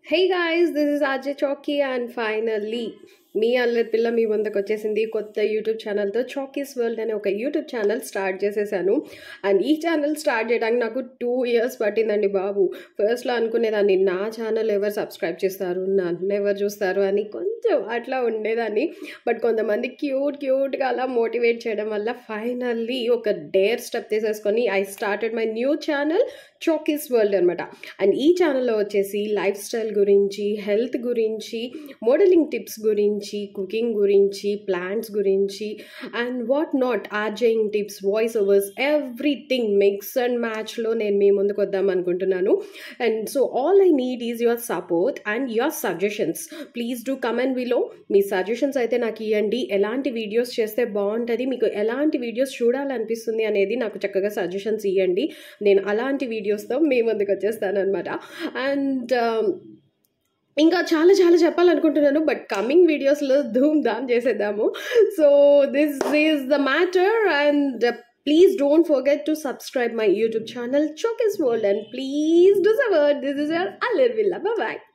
Hey guys, this is Ajay Choki and finally మీ అల్లరి పిల్ల మీ ముందుకు వచ్చేసింది కొత్త యూట్యూబ్ ఛానల్తో చాకీస్ వరల్డ్ అనే ఒక యూట్యూబ్ ఛానల్ స్టార్ట్ చేసేసాను అండ్ ఈ ఛానల్ స్టార్ట్ చేయడానికి నాకు టూ ఇయర్స్ పట్టిందండి బాబు ఫస్ట్లో అనుకునేదాన్ని నా ఛానల్ ఎవరు సబ్స్క్రైబ్ చేస్తారు నన్ను ఎవరు చూస్తారు అని కొంచెం అట్లా ఉండేదాన్ని బట్ కొంతమంది క్యూట్ క్యూట్గా అలా మోటివేట్ చేయడం వల్ల ఫైనల్లీ ఒక డేర్ స్టెప్ తీసేసుకొని I started my new channel Chaki's world అనమాట అండ్ ఈ ఛానల్లో వచ్చేసి లైఫ్ స్టైల్ గురించి హెల్త్ గురించి మోడలింగ్ టిప్స్ గురించి కుకింగ్ గురించి ప్లాంట్స్ గురించి and what not organizing tips voice overs everything mix and మ్యాచ్లో నేను మీ ముందుకు వద్దాం అనుకుంటున్నాను and so all I need is your support and your suggestions please do comment below మీ సజెషన్స్ అయితే నాకు ఇవ్వండి ఎలాంటి వీడియోస్ చేస్తే బాగుంటుంది మీకు ఎలాంటి వీడియోస్ చూడాలనిపిస్తుంది అనేది నాకు చక్కగా సజెషన్స్ ఇవ్వండి నేను అలాంటి వీడియోస్తో మీ ముందుకు వచ్చేస్తాను అనమాట అండ్ ఇంకా చాలా చాలా చెప్పాలనుకుంటున్నాను బట్ కమింగ్ వీడియోస్లో ధూమ్ ధామ్ చేసేద్దాము so this is the matter and please don't forget to subscribe my YouTube channel Chaki's world and please do సవర్ దిస్ ఇస్ యర్ అల్లర్ విల్లా బాయ్